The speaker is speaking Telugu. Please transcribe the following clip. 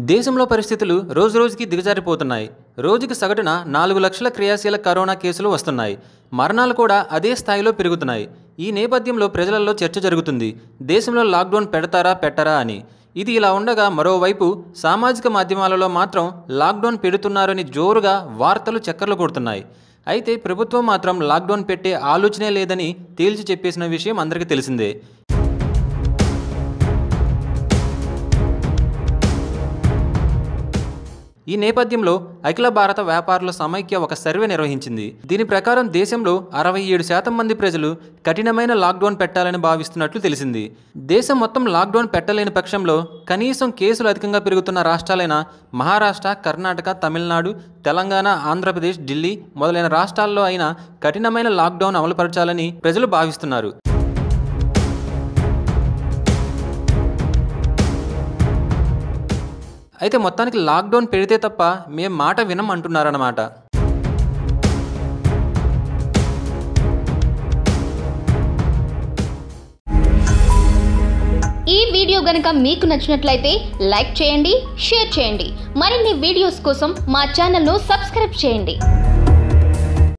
దేశంలో పరిస్థితులు రోజురోజుకి దిగజారిపోతున్నాయి రోజుకి సగటున నాలుగు లక్షల క్రియాశీల కరోనా కేసులు వస్తున్నాయి మరణాలు కూడా అదే స్థాయిలో పెరుగుతున్నాయి ఈ నేపథ్యంలో ప్రజలలో చర్చ జరుగుతుంది దేశంలో లాక్డౌన్ పెడతారా పెట్టరా అని ఇది ఇలా ఉండగా మరోవైపు సామాజిక మాధ్యమాలలో మాత్రం లాక్డౌన్ పెడుతున్నారని జోరుగా వార్తలు చక్కర్లు కొడుతున్నాయి అయితే ప్రభుత్వం మాత్రం లాక్డౌన్ పెట్టే ఆలోచనే లేదని తేల్చి చెప్పేసిన విషయం అందరికీ తెలిసిందే ఈ నేపథ్యంలో అఖిల భారత వ్యాపారుల సమైక్య ఒక సర్వే నిర్వహించింది దీని ప్రకారం దేశంలో అరవై ఏడు శాతం మంది ప్రజలు కఠినమైన లాక్డౌన్ పెట్టాలని భావిస్తున్నట్లు తెలిసింది దేశం మొత్తం లాక్డౌన్ పెట్టలేని పక్షంలో కనీసం కేసులు అధికంగా పెరుగుతున్న రాష్ట్రాలైన మహారాష్ట్ర కర్ణాటక తమిళనాడు తెలంగాణ ఆంధ్రప్రదేశ్ ఢిల్లీ మొదలైన రాష్ట్రాల్లో అయినా కఠినమైన లాక్డౌన్ అమలుపరచాలని ప్రజలు భావిస్తున్నారు అయితే మొత్తానికి లాక్డౌన్ పెడితే తప్ప మేం మాట వినం అంటున్నారన్నమాట ఈ వీడియో గనుక మీకు నచ్చినట్లయితే లైక్ చేయండి షేర్ చేయండి మరిన్ని వీడియోస్ కోసం మా ఛానల్ను సబ్స్క్రైబ్ చేయండి